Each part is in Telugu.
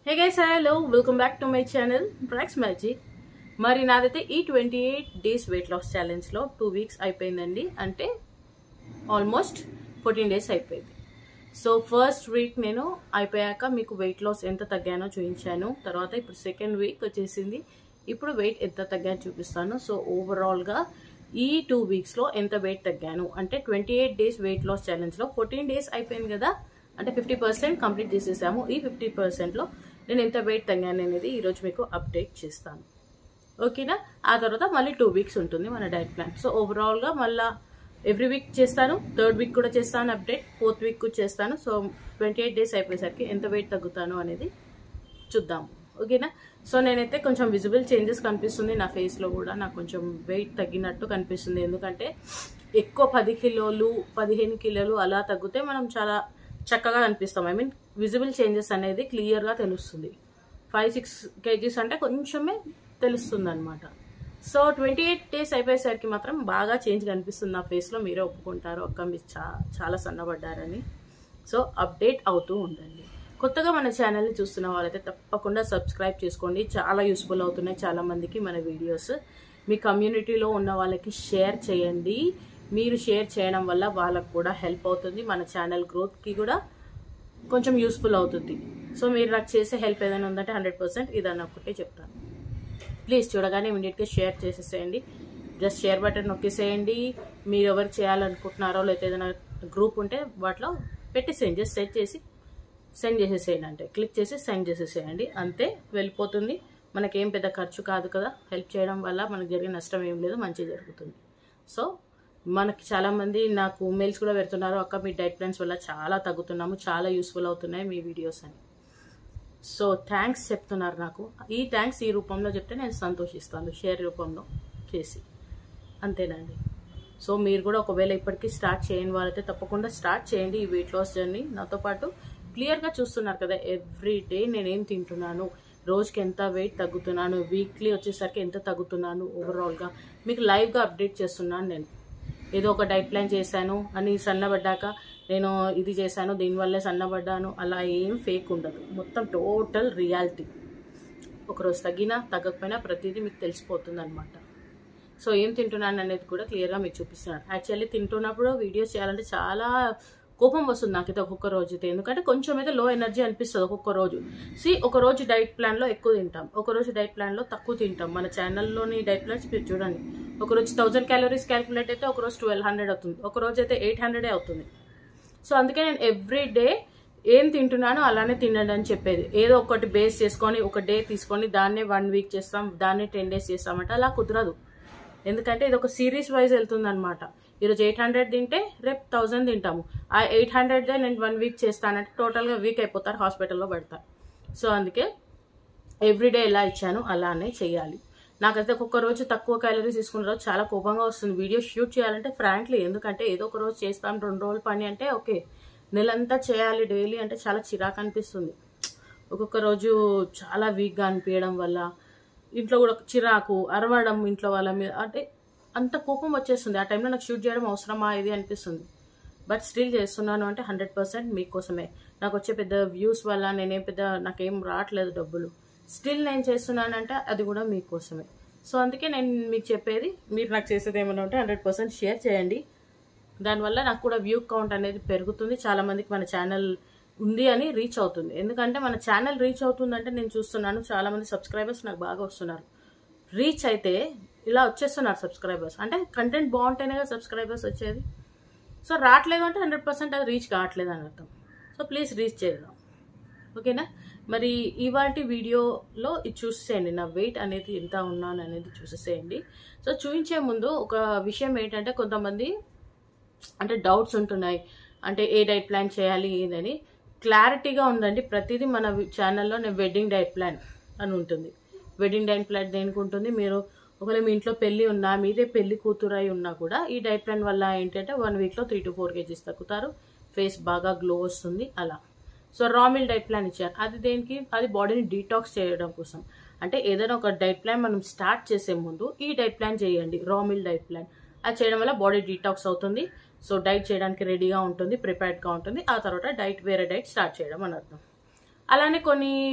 hey guys hello welcome back to my channel Brax magic మరి నాదైతే ఈ twenty eight days weight loss ఛాలెంజ్లో టూ వీక్స్ అయిపోయిందండి అంటే ఆల్మోస్ట్ ఫోర్టీన్ డేస్ అయిపోయింది సో ఫస్ట్ వీక్ నేను అయిపోయాక మీకు వెయిట్ లాస్ ఎంత తగ్గానో చూపించాను తర్వాత ఇప్పుడు సెకండ్ వీక్ వచ్చేసింది ఇప్పుడు వెయిట్ ఎంత తగ్గానో చూపిస్తాను సో ఓవరాల్గా ఈ టూ వీక్స్లో ఎంత వెయిట్ తగ్గాను అంటే twenty eight days weight loss ఛాలెంజ్లో ఫోర్టీన్ డేస్ అయిపోయింది కదా అంటే ఫిఫ్టీ పర్సెంట్ కంప్లీట్ చేసేసాము ఈ ఫిఫ్టీ పర్సెంట్లో నేను ఎంత వెయిట్ తగ్గాను అనేది ఈరోజు మీకు అప్డేట్ చేస్తాను ఓకేనా ఆ తర్వాత మళ్ళీ టూ వీక్స్ ఉంటుంది మన డైట్ ప్లాన్ సో ఓవరాల్గా మళ్ళీ ఎవ్రీ వీక్ చేస్తాను థర్డ్ వీక్ కూడా చేస్తాను అప్డేట్ ఫోర్త్ వీక్ కూడా చేస్తాను సో ట్వంటీ ఎయిట్ డేస్ అయిపోయేసరికి ఎంత వెయిట్ తగ్గుతాను అనేది చూద్దాం ఓకేనా సో నేనైతే కొంచెం విజిబుల్ చేంజెస్ కనిపిస్తుంది నా ఫేస్లో కూడా నాకు కొంచెం వెయిట్ తగ్గినట్టు కనిపిస్తుంది ఎందుకంటే ఎక్కువ పది కిలోలు పదిహేను కిలోలు అలా తగ్గితే మనం చాలా చక్కగా కనిపిస్తాం ఐ మీన్ విజిబుల్ చేంజెస్ అనేది క్లియర్గా తెలుస్తుంది ఫైవ్ సిక్స్ కేజీస్ అంటే కొంచెమే తెలుస్తుంది అనమాట సో ట్వంటీ ఎయిట్ డేస్ అయిపోయేసరికి మాత్రం బాగా చేంజ్ కనిపిస్తుంది నా ఫేస్లో మీరే ఒప్పుకుంటారు అక్క మీరు చా చాలా సన్నబడ్డారని సో అప్డేట్ అవుతూ ఉండండి కొత్తగా మన ఛానల్ని చూస్తున్న వాళ్ళైతే తప్పకుండా సబ్స్క్రైబ్ చేసుకోండి చాలా యూస్ఫుల్ అవుతున్నాయి చాలా మందికి మన వీడియోస్ మీ కమ్యూనిటీలో ఉన్న వాళ్ళకి షేర్ చేయండి మీరు షేర్ చేయడం వల్ల వాళ్ళకు కూడా హెల్ప్ అవుతుంది మన ఛానల్ గ్రోత్కి కూడా కొంచెం యూస్ఫుల్ అవుతుంది సో మీరు నాకు చేసే హెల్ప్ ఏదైనా ఉందంటే హండ్రెడ్ పర్సెంట్ ఇదని ఒకటే చెప్తాను ప్లీజ్ చూడగానే ఇమీడియట్గా షేర్ చేసేసేయండి జస్ట్ షేర్ బటన్ నొక్కేసేయండి మీరు ఎవరు చేయాలనుకుంటున్నారో లేకపోతే ఏదైనా గ్రూప్ ఉంటే వాటిలో పెట్టేసేయండి జస్ట్ సెట్ చేసి సెండ్ చేసేసేయండి అంటే క్లిక్ చేసి సెండ్ చేసేసేయండి అంతే వెళ్ళిపోతుంది మనకేం పెద్ద ఖర్చు కాదు కదా హెల్ప్ చేయడం వల్ల మనకు జరిగే నష్టం ఏం లేదు మంచి జరుగుతుంది సో మనకి చాలామంది నాకు మెయిల్స్ కూడా పెడుతున్నారు అక్క మీ డైట్ ప్లాన్స్ వల్ల చాలా తగ్గుతున్నాము చాలా యూస్ఫుల్ అవుతున్నాయి మీ వీడియోస్ అని సో థ్యాంక్స్ చెప్తున్నారు నాకు ఈ థ్యాంక్స్ ఈ రూపంలో చెప్తే నేను సంతోషిస్తాను షేర్ రూపంలో చేసి అంతేనండి సో మీరు కూడా ఒకవేళ ఇప్పటికీ స్టార్ట్ చేయని వాళ్ళైతే తప్పకుండా స్టార్ట్ చేయండి ఈ వెయిట్ లాస్ జర్నీ నాతో పాటు క్లియర్గా చూస్తున్నారు కదా ఎవ్రీ డే నేనేం తింటున్నాను రోజుకి ఎంత వెయిట్ తగ్గుతున్నాను వీక్లీ వచ్చేసరికి ఎంత తగ్గుతున్నాను ఓవరాల్గా మీకు లైవ్గా అప్డేట్ చేస్తున్నాను నేను ఏదో ఒక డైట్ ప్లాన్ చేశాను అని సన్నబడ్డాక నేను ఇది చేశాను దీనివల్లే సన్నబడ్డాను అలా ఏం ఫేక్ ఉండదు మొత్తం టోటల్ రియాలిటీ ఒకరోజు తగ్గినా తగ్గకపోయినా ప్రతిదీ మీకు తెలిసిపోతుంది అనమాట సో ఏం తింటున్నాను అనేది కూడా క్లియర్గా మీకు చూపిస్తున్నాను యాక్చువల్లీ తింటున్నప్పుడు వీడియోస్ చేయాలంటే చాలా కోపం వస్తుంది నాకైతే ఒక్కొక్క రోజు అయితే ఎందుకంటే కొంచెం అయితే లో ఎనర్జీ అనిపిస్తుంది ఒక్కొక్క రోజు సి ఒక రోజు డైట్ ప్లాన్లో ఎక్కువ తింటాం ఒక రోజు డైట్ ప్లాన్లో తక్కువ తింటాం మన ఛానల్లోని డైట్ ప్లాన్స్ మీరు చూడండి ఒక రోజు థౌసండ్ క్యాలరీస్ క్యాలిక్యులేట్ అయితే ఒక రోజు ట్వెల్వ్ హండ్రెడ్ అవుతుంది ఒక రోజు అయితే ఎయిట్ హండ్రెడే అవుతుంది సో అందుకే నేను ఎవ్రీ డే ఏం తింటున్నానో అలానే తినండి అని చెప్పేది ఏదో ఒకటి బేస్ చేసుకొని ఒక డే తీసుకొని దాన్నే వన్ వీక్ చేస్తాం దాన్నే టెన్ డేస్ చేస్తామంటే అలా కుదరదు ఎందుకంటే ఇది ఒక సిరీస్ వైజ్ వెళ్తుంది అనమాట ఈరోజు ఎయిట్ హండ్రెడ్ తింటే రేపు థౌజండ్ తింటాము ఆ ఎయిట్ హండ్రెడ్దే నేను వన్ వీక్ చేస్తానంటే టోటల్గా వీక్ అయిపోతారు హాస్పిటల్లో పడతారు సో అందుకే ఎవ్రీడే ఎలా ఇచ్చాను అలానే చేయాలి నాకైతే ఒక్కొక్క రోజు తక్కువ క్యాలరీస్ తీసుకున్న రోజు చాలా కోపంగా వస్తుంది వీడియో షూట్ చేయాలంటే ఫ్రాంక్లీ ఎందుకంటే ఏదో ఒక రోజు చేస్తాం రెండు రోజులు పని అంటే ఓకే నెలంతా చేయాలి డైలీ అంటే చాలా చిరాకు అనిపిస్తుంది ఒక్కొక్క రోజు చాలా వీక్గా అనిపించడం వల్ల ఇంట్లో కూడా చిరాకు అరవడం ఇంట్లో వాళ్ళ మీద అంటే అంత కోపం వచ్చేస్తుంది ఆ టైంలో నాకు షూట్ చేయడం అవసరమా ఇది అనిపిస్తుంది బట్ స్టిల్ చేస్తున్నాను అంటే హండ్రెడ్ పర్సెంట్ మీకోసమే నాకు వచ్చే పెద్ద వ్యూస్ వల్ల నేనేం పెద్ద నాకేం రావట్లేదు డబ్బులు స్టిల్ నేను చేస్తున్నానంటే అది కూడా మీకోసమే సో అందుకే నేను మీకు చెప్పేది మీరు నాకు చేసేది ఏమైనా ఉంటే హండ్రెడ్ పర్సెంట్ షేర్ చేయండి దానివల్ల నాకు కూడా వ్యూ కౌంట్ అనేది పెరుగుతుంది చాలా మందికి మన ఛానల్ ఉంది అని రీచ్ అవుతుంది ఎందుకంటే మన ఛానల్ రీచ్ అవుతుందంటే నేను చూస్తున్నాను చాలా మంది సబ్స్క్రైబర్స్ నాకు బాగా వస్తున్నారు రీచ్ అయితే ఇలా వచ్చేస్తున్నారు సబ్స్క్రైబర్స్ అంటే కంటెంట్ బాగుంటేనే కదా సబ్స్క్రైబర్స్ వచ్చేది సో రావట్లేదు అంటే హండ్రెడ్ పర్సెంట్ అది రీచ్ కావట్లేదు అని అర్థం సో ప్లీజ్ రీచ్ చేద్దాం ఓకేనా మరి ఇవాళ వీడియోలో ఇది చూసేయండి నా వెయిట్ అనేది ఎంత ఉన్నాను అనేది చూసేసేయండి సో చూపించే ముందు ఒక విషయం ఏంటంటే కొంతమంది అంటే డౌట్స్ ఉంటున్నాయి అంటే ఏ డైట్ ప్లాన్ చేయాలి ఏదని క్లారిటీగా ఉందండి ప్రతిదీ మన ఛానల్లో నేను వెడ్డింగ్ డైట్ ప్లాన్ అని ఉంటుంది వెడ్డింగ్ డైట్ ప్లాన్ దేనికి ఉంటుంది మీరు ఒకవేళ మీ ఇంట్లో పెళ్ళి ఉన్నా మీదే పెళ్లి కూతురై ఉన్నా కూడా ఈ డైట్ ప్లాన్ వల్ల ఏంటంటే వన్ వీక్లో త్రీ టు ఫోర్ కేజీస్ తగ్గుతారు ఫేస్ బాగా గ్లో వస్తుంది అలా సో రా మిల్ డైట్ ప్లాన్ ఇచ్చారు అది దేనికి అది బాడీని డీటాక్స్ చేయడం కోసం అంటే ఏదైనా ఒక డైట్ ప్లాన్ మనం స్టార్ట్ చేసే ముందు ఈ డైట్ ప్లాన్ చేయండి రా మిల్ డైట్ ప్లాన్ అది చేయడం వల్ల బాడీ డీటాక్స్ అవుతుంది సో డైట్ చేయడానికి రెడీగా ఉంటుంది ప్రిపేర్డ్గా ఉంటుంది ఆ తర్వాత డైట్ వేరే డైట్ స్టార్ట్ చేయడం అని అర్థం అలానే కొన్ని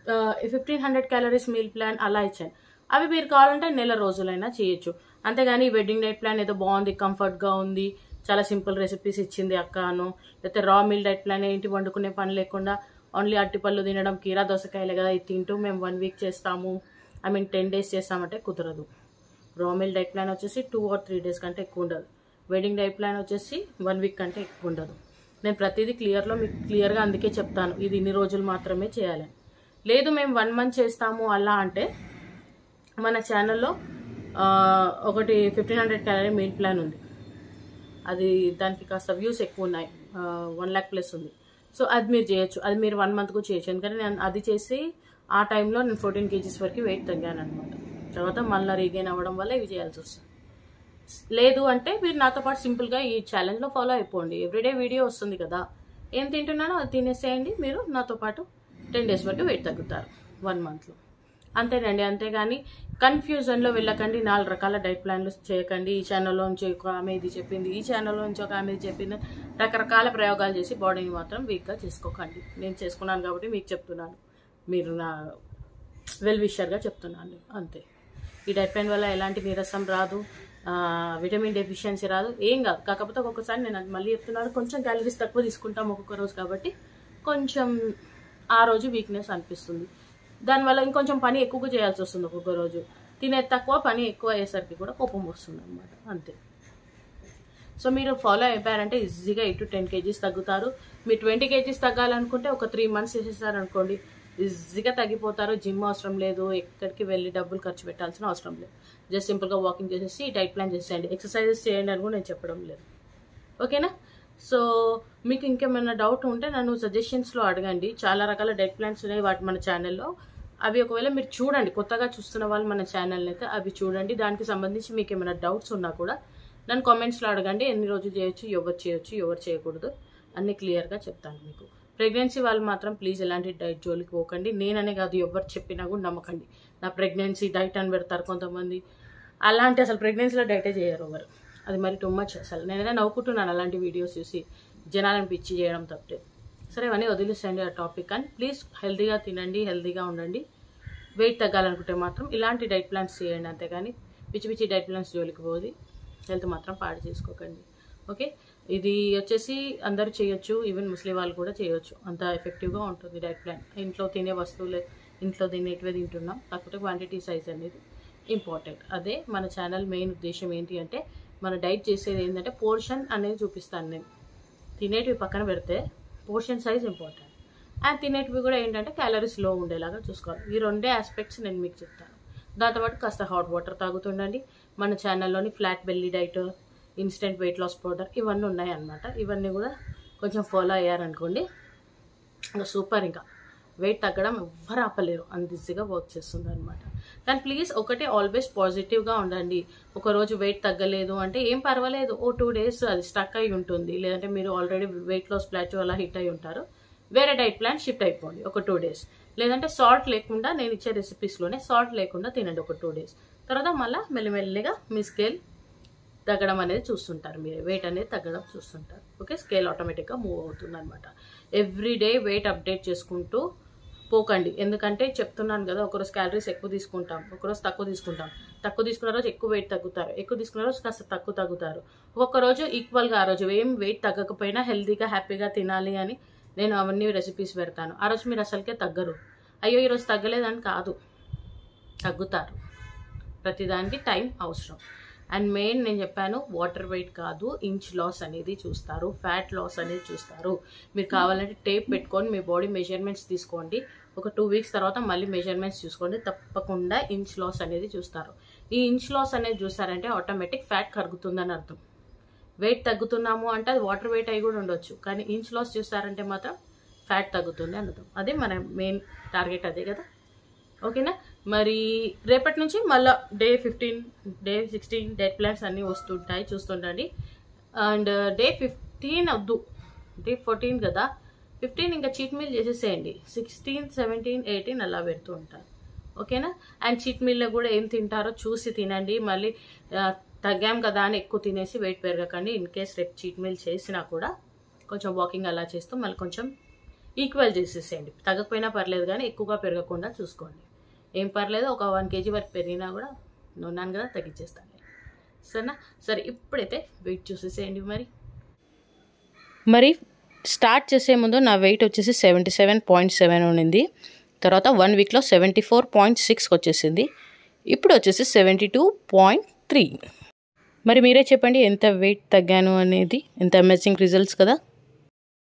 fifteen hundred calories meal plan అలా ఇచ్చాను అవి మీరు కావాలంటే నెల రోజులైనా చేయొచ్చు అంతేగాని వెడ్డింగ్ డైట్ ప్లాన్ ఏదో బాగుంది కంఫర్ట్గా ఉంది చాలా సింపుల్ రెసిపీస్ ఇచ్చింది అక్క అను లేకపోతే రా మీల్ డైట్ ప్లాన్ ఏంటి వండుకునే పని లేకుండా ఓన్లీ అట్టిపళ్ళు తినడం కీరా దోసకాయలే కదా ఇది తింటూ మేము వన్ వీక్ చేస్తాము ఐ మీన్ టెన్ డేస్ చేస్తామంటే కుదరదు రా మీల్ డైట్ ప్లాన్ వచ్చేసి టూ ఆర్ త్రీ డేస్ కంటే ఎక్కువ ఉండదు వెడ్డింగ్ డైట్ ప్లాన్ వచ్చేసి వన్ వీక్ కంటే ఎక్కువ ఉండదు నేను ప్రతిదీ క్లియర్లో మీకు క్లియర్గా అందుకే చెప్తాను ఇది ఇన్ని రోజులు మాత్రమే చేయాలి లేదు మేము వన్ మంత్ చేస్తాము అలా అంటే మన ఛానల్లో ఆ, ఒకటి fifteen hundred calorie meal plan ఉంది అది దానికి కాస్త వ్యూస్ ఎక్కువ ఉన్నాయి వన్ ల్యాక్ ప్లస్ ఉంది సో అది మీరు చేయొచ్చు అది మీరు వన్ మంత్కు చేయొచ్చు ఎందుకంటే నేను అది చేసి ఆ టైంలో నేను ఫోర్టీన్ కేజీస్ వరకు వెయిట్ తగ్గాను అనమాట తర్వాత మళ్ళీ రీగైన్ అవ్వడం వల్ల ఇవి చేయాల్సి వస్తుంది లేదు అంటే మీరు నాతో పాటు సింపుల్గా ఈ ఛాలెంజ్లో ఫాలో అయిపోండి ఎవ్రీడే వీడియో వస్తుంది కదా ఏం తింటున్నానో అది తినేసేయండి మీరు నాతో పాటు టెన్ డేస్ వరకు వెయిట్ తగ్గుతారు వన్ మంత్లో అంతేనండి అంతేగాని కన్ఫ్యూజన్లో వెళ్ళకండి నాలుగు రకాల డైట్ ప్లాన్లు చేయకండి ఈ ఛానల్లో నుంచి ఒక ఆమె ఇది చెప్పింది ఈ ఛానల్లో నుంచి ఒక ఆమె ఇది చెప్పింది రకరకాల ప్రయోగాలు చేసి బాడీని మాత్రం వీక్గా చేసుకోకండి నేను చేసుకున్నాను కాబట్టి మీకు చెప్తున్నాను మీరు నా వెల్ విషర్గా చెప్తున్నాను అంతే ఈ డైట్ ప్లాన్ వల్ల ఎలాంటి నీరసం రాదు ఆ, విటమిన్ డెఫిషియన్సీ రాదు ఏం కాదు కాకపోతే ఒక్కొక్కసారి నేను అది మళ్ళీ చెప్తున్నాను కొంచెం క్యాలరీస్ తక్కువ తీసుకుంటాం ఒక్కొక్క రోజు కాబట్టి కొంచెం ఆ రోజు వీక్నెస్ అనిపిస్తుంది దానివల్ల ఇంకొంచెం పని ఎక్కువగా చేయాల్సి వస్తుంది ఒక్కొక్క రోజు తినేది తక్కువ పని ఎక్కువ అయ్యేసరికి కూడా కోపం వస్తుంది అనమాట అంతే సో మీరు ఫాలో అయిపోయారంటే ఈజీగా ఎయిట్ టు టెన్ కేజీస్ తగ్గుతారు మీరు ట్వంటీ కేజీస్ తగ్గాలనుకుంటే ఒక త్రీ మంత్స్ చేసేసారనుకోండి ఈజీగా తగ్గిపోతారు జిమ్ అవసరం లేదు ఎక్కడికి వెళ్ళి డబ్బులు ఖర్చు పెట్టాల్సిన అవసరం లేదు జస్ట్ సింపుల్గా వాకింగ్ చేసేసి డైట్ ప్లాన్ చేసేయండి ఎక్సర్సైజెస్ చేయండి అని కూడా నేను చెప్పడం లేదు ఓకేనా సో మీకు ఇంకేమైనా డౌట్ ఉంటే నన్ను సజెషన్స్లో అడగండి చాలా రకాల డైట్ ప్లాన్స్ ఉన్నాయి వాటి మన ఛానల్లో అవి ఒకవేళ మీరు చూడండి కొత్తగా చూస్తున్న వాళ్ళు మన ఛానల్ని అయితే అవి చూడండి దానికి సంబంధించి మీకు ఏమైనా డౌట్స్ ఉన్నా కూడా నన్ను కామెంట్స్లో అడగండి ఎన్ని రోజులు చేయొచ్చు ఎవరు చేయొచ్చు ఎవరు చేయకూడదు అన్ని క్లియర్గా చెప్తాను మీకు ప్రెగ్నెన్సీ వాళ్ళు మాత్రం ప్లీజ్ ఎలాంటి డైట్ జోలికి పోకండి నేననే కాదు ఎవరు చెప్పినా కూడా నమ్మకండి నా ప్రెగ్నెన్సీ డైట్ అని పెడతారు కొంతమంది అలాంటి అసలు ప్రెగ్నెన్సీలో డైటే చేయరు ఎవరు అది మరి టూ మచ్ అసలు నేనైనా నవ్వుకుంటున్నాను అలాంటి వీడియోస్ చూసి జనాలను పిచ్చి చేయడం తప్పితే సరే ఇవన్నీ వదిలేసేయండి ఆ టాపిక్ అని ప్లీజ్ హెల్తీగా తినండి హెల్తీగా ఉండండి వెయిట్ తగ్గాలనుకుంటే మాత్రం ఇలాంటి డైట్ ప్లాన్స్ చేయండి అంతేగాని పిచ్చి పిచ్చి డైట్ ప్లాన్స్ జోలికి పోది హెల్త్ మాత్రం పాడు చేసుకోకండి ఓకే ఇది వచ్చేసి అందరూ చేయొచ్చు ఈవెన్ ముస్లిం వాళ్ళు కూడా చేయొచ్చు అంత ఎఫెక్టివ్గా ఉంటుంది డైట్ ప్లాన్ ఇంట్లో తినే వస్తువులే ఇంట్లో తినేటివే తింటున్నాం కాకపోతే క్వాంటిటీ సైజ్ అనేది ఇంపార్టెంట్ అదే మన ఛానల్ మెయిన్ ఉద్దేశం ఏంటి అంటే మన డైట్ చేసేది ఏంటంటే పోర్షన్ అనేది చూపిస్తాను నేను తినేటివి పక్కన పెడితే పోర్షన్ సైజ్ ఇంపార్టెంట్ అండ్ తినేటివి కూడా ఏంటంటే క్యాలరీస్ లో ఉండేలాగా చూసుకోవాలి ఈ రెండే ఆస్పెక్ట్స్ నేను మీకు చెప్తాను దాంతోపాటు కాస్త హాట్ వాటర్ తాగుతుండండి మన ఛానల్లోని flat belly diet instant weight loss powder ఇవన్నీ ఉన్నాయన్నమాట ఇవన్నీ కూడా కొంచెం ఫాలో అయ్యారనుకోండి ఇంకా సూపర్ ఇంకా వెయిట్ తగ్గడం ఎవ్వరు ఆపలేరు అంత ఈజీగా వర్క్ చేస్తుంది అనమాట కానీ ప్లీజ్ ఒకటి ఆల్వేస్ పాజిటివ్గా ఉండండి ఒక రోజు వెయిట్ తగ్గలేదు అంటే ఏం పర్వాలేదు ఓ టూ డేస్ అది స్టక్ అయి ఉంటుంది లేదంటే మీరు ఆల్రెడీ వెయిట్ లాస్ ప్లాటో అలా హిట్ అయి ఉంటారు వేరే డైట్ ప్లాన్ షిఫ్ట్ అయిపోండి ఒక టూ డేస్ లేదంటే సాల్ట్ లేకుండా నేను ఇచ్చే రెసిపీస్లోనే సాల్ట్ లేకుండా తినండి ఒక టూ డేస్ తర్వాత మళ్ళీ మెల్లిమెల్లిగా మీ స్కేల్ తగ్గడం అనేది చూస్తుంటారు మీరు వెయిట్ అనేది తగ్గడం చూస్తుంటారు ఓకే స్కేల్ ఆటోమేటిక్గా మూవ్ అవుతుంది అనమాట ఎవ్రీ డే వెయిట్ అప్డేట్ చేసుకుంటూ పోకండి ఎందుకంటే చెప్తున్నాను కదా ఒకరోజు క్యాలరీస్ ఎక్కువ తీసుకుంటాం ఒకరోజు తక్కువ తీసుకుంటాం తక్కువ తీసుకున్న రోజు ఎక్కువ వెయిట్ తగ్గుతారు ఎక్కువ తీసుకున్న రోజు కాస్త తక్కువ తగ్గుతారు ఒక్కొక్క రోజు ఈక్వల్గా ఆ రోజు ఏం వెయిట్ తగ్గకపోయినా హెల్తీగా హ్యాపీగా తినాలి అని నేను అవన్నీ రెసిపీస్ పెడతాను ఆ రోజు మీరు అసలుకే తగ్గరు అయ్యో ఈరోజు తగ్గలేదని కాదు తగ్గుతారు ప్రతిదానికి టైం అవసరం అండ్ మెయిన్ నేను చెప్పాను వాటర్ వెయిట్ కాదు ఇంచ్ లాస్ అనేది చూస్తారు ఫ్యాట్ లాస్ అనేది చూస్తారు మీరు కావాలంటే టేప్ పెట్టుకొని మీ బాడీ మెజర్మెంట్స్ తీసుకోండి ఒక టూ వీక్స్ తర్వాత మళ్ళీ మెజర్మెంట్స్ చూసుకోండి తప్పకుండా ఇంచ్ లాస్ అనేది చూస్తారు ఈ ఇంచ్ లాస్ అనేది చూసారంటే ఆటోమేటిక్ ఫ్యాట్ కరుగుతుందని అర్థం వెయిట్ తగ్గుతున్నాము అంటే అది వాటర్ వెయిట్ అయి కూడా ఉండొచ్చు కానీ ఇంచ్ లాస్ చూసారంటే మాత్రం ఫ్యాట్ తగ్గుతుంది అని అర్థం అదే మన మెయిన్ టార్గెట్ అదే కదా ఓకేనా మరి రేపటి నుంచి మళ్ళీ day fifteen day sixteen diet plans అన్నీ వస్తుంటాయి చూస్తుండండి అండ్ డే ఫిఫ్టీన్ వద్దు డే ఫోర్టీన్ కదా ఫిఫ్టీన్ ఇంకా చీట్ మీల్ చేసేసేయండి సిక్స్టీన్ సెవెంటీన్ ఎయిటీన్ అలా పెడుతూ ఉంటారు ఓకేనా అండ్ చీట్ మీల్లో కూడా ఏం తింటారో చూసి తినండి మళ్ళీ ఆ, తగ్గాం కదా అని ఎక్కువ తినేసి వెయిట్ పెరగకండి ఇన్ కేస్ రేపు చీట్ మీల్ చేసినా కూడా కొంచెం వాకింగ్ అలా చేస్తూ మళ్ళీ కొంచెం ఈక్వల్ చేసేసేయండి తగ్గకపోయినా పర్లేదు కానీ ఎక్కువగా పెరగకుండా చూసుకోండి ఏం పర్లేదు ఒక వన్ కేజీ వరకు పెరిగినా కూడా ఉన్నాను కదా తగ్గించేస్తాను సరేనా సరే ఇప్పుడైతే వెయిట్ చూసేసేయండి మరి మరి స్టార్ట్ చేసే ముందు నా వెయిట్ వచ్చేసి సెవెంటీ సెవెన్ పాయింట్ సెవెన్ ఉండింది తర్వాత వన్ వీక్లో సెవెంటీ ఫోర్ పాయింట్ సిక్స్కి వచ్చేసింది ఇప్పుడు వచ్చేసి సెవెంటీ టూ పాయింట్ త్రీ మరి మీరే చెప్పండి ఎంత వెయిట్ తగ్గాను అనేది ఎంత అమేజింగ్ రిజల్ట్స్ కదా